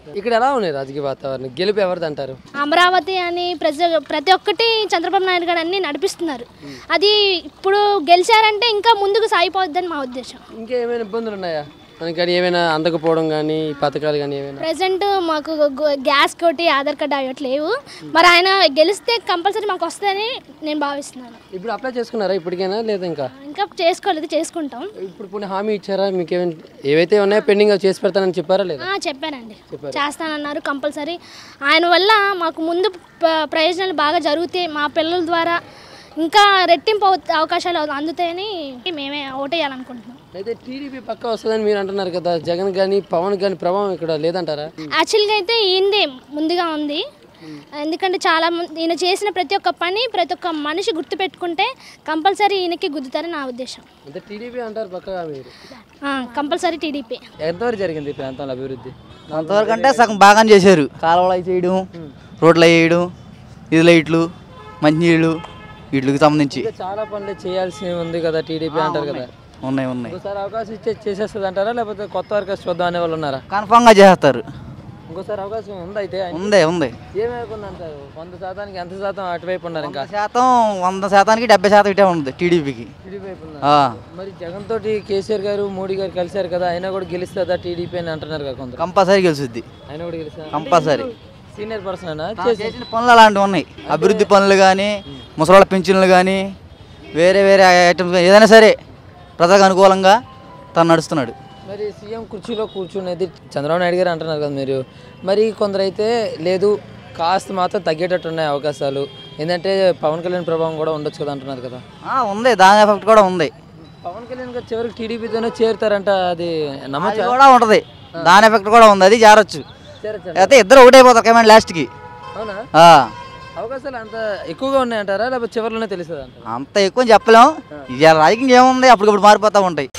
ఇక్కడ ఎలా ఉన్నాయి రాజకీయ వాతావరణం గెలుపు ఎవరిది అంటారు అమరావతి అని ప్రజ ప్రతి ఒక్కటి చంద్రబాబు నాయుడు గారు అన్ని నడిపిస్తున్నారు అది ఇప్పుడు గెలిచారంటే ఇంకా ముందుకు సాగిపోద్దని మా ఉద్దేశం ఇంకా ఏమైనా ఇబ్బందులు ఉన్నాయా మనకి కానీ ఏమైనా అందకపోవడం కానీ ఈ పథకాలు కానీ ఏమైనా ప్రజెంట్ మాకు గు- గ్యాస్ కోటి ఆధార్ కార్డు అవి లేవు మరి ఆయన గెలిస్తే కంపల్సరీ మాకు వస్తుందని నేను భావిస్తున్నాను ఇప్పుడు అప్లై చేసుకున్నారా ఇప్పటికైనా లేదా ఇంకా ఇంకా చేసుకోలేదు చేసుకుంటాం ఇప్పుడు కొన్ని హామీ ఇచ్చారా మీకు ఏమైనా ఏవైతే ఉన్నాయో పెండింగ్ అవి చేసి పెడతానని చెప్పారా లేదా ఆ, చెప్పానండి చేస్తానన్నారు కంపల్సరీ ఆయన వల్ల మాకు ముందు ప్ర- ప్రయోజనాలు బాగా జరుగుతాయి మా పిల్లల ద్వారా ఇంకా రెట్టింపు అవు- అవకాశాలు అందుతాయని మేమే ఓటేయాలనుకుంటున్నాం అయితే టీడీపీ పక్క వస్తుందని మీరు అంటున్నారు కదా జగన్ కానీ పవన్ కానీ ప్రభావం ఇక్కడ లేదంటారా యాక్చువల్గా అయితే ఈయనదే ముందుగా ఉంది ఎందుకంటే చాలా మంది ఈయన చేసిన ప్రతి ఒక్క పని ప్రతి ఒక్క మనిషి గుర్తుపెట్టుకుంటే కంపల్సరీ ఈయనకి గుద్దుతారని నా ఉద్దేశం అంటే టీడీపీ అంటారు పక్కగా మీరు కంపల్సరీ టీడీపీ ఎంతవరకు జరిగింది ఈ ప్రాంతంలో అభివృద్ధి అంతవరకు అంటే సగం బాగానే చేశారు కాలువలు అవి చేయడం రోడ్లు అవి వేయడం ఇది లైట్లు మంచినీళ్ళు వీటికి సంబంధించి ఇంకా చాలా పనులు చేయాల్సి ఉంది కదా టీడీపీ అంటారు కదా ఉన్నాయి ఉన్నాయి ఇంకోసారి అవకాశం ఇచ్చే చేసేస్తుంది అంటారా లేకపోతే కొత్త వర్కర్స్ చూద్దాం అనే వాళ్ళు ఉన్నారా కన్ఫామ్గా చేస్తారు ఇంకోసారి అవకాశం ఉంది అయితే ఉంది ఉంది ఏమైపోయింది అంటారు వంద శాతానికి ఎంత శాతం అటువైపు ఉన్నారు ఇంకా వంద శాతం వంద శాతానికి డెబ్బై శాతం ఇటే ఉంది టీడీపీకి టీడీపీ వైపు ఉన్నారు మరి జగన్ తోటి కేసీఆర్ గారు మోడీ గారు కలిశారు కదా అయినా కూడా గెలుస్తుందా టీడీపీ అని అంటున్నారు కదా కొందరు కంపల్సరీ గెలుస్తుంది ఆయన కూడా గెలుస్తా కంపల్సరీ సీనియర్ పర్సన్ అనా చేసిన పనులు అలాంటివి ఉన్నాయి అభివృద్ధి పనులు కానీ ముసలాళ్ళ పింఛన్లు కానీ వేరే వేరే ఐటమ్స్ ఏదైనా సరే ప్రజలకు అనుకూలంగా తను నడుస్తున్నాడు మరి సీఎం కుర్చీలో కూర్చునేది చంద్రబాబు నాయుడు గారు అంటున్నారు కదా మీరు మరి కొందరు అయితే లేదు కాస్త మాత్రం తగ్గేటట్టు ఉన్నాయి అవకాశాలు ఏంటంటే పవన్ కళ్యాణ్ ప్రభావం కూడా ఉండొచ్చు కదా అంటున్నారు కదా ఆ, ఉంది దాని ఎఫెక్ట్ కూడా ఉంది పవన్ కళ్యాణ్ గారు చివరికి టీడీపీతోనే చేరుతారంట అది అది నమ్మచ్చా కూడా ఉంటుంది దాని ఎఫెక్ట్ కూడా ఉంది అది జారొచ్చు చేరొచ్చా? అయితే ఇద్దరు ఒకటైపోతారు కమాండ్ లాస్ట్కి అవునా ఆ, అవకాశాలు అంత ఎక్కువగా ఉన్నాయంటారా లేకపోతే చివరిలోనే తెలుస్తుంది అంటారా అంత ఎక్కువ చెప్పలేం ఇవాళ రాజకీయం ఏముంది అప్పటికప్పుడు మారిపోతూ ఉంటాయి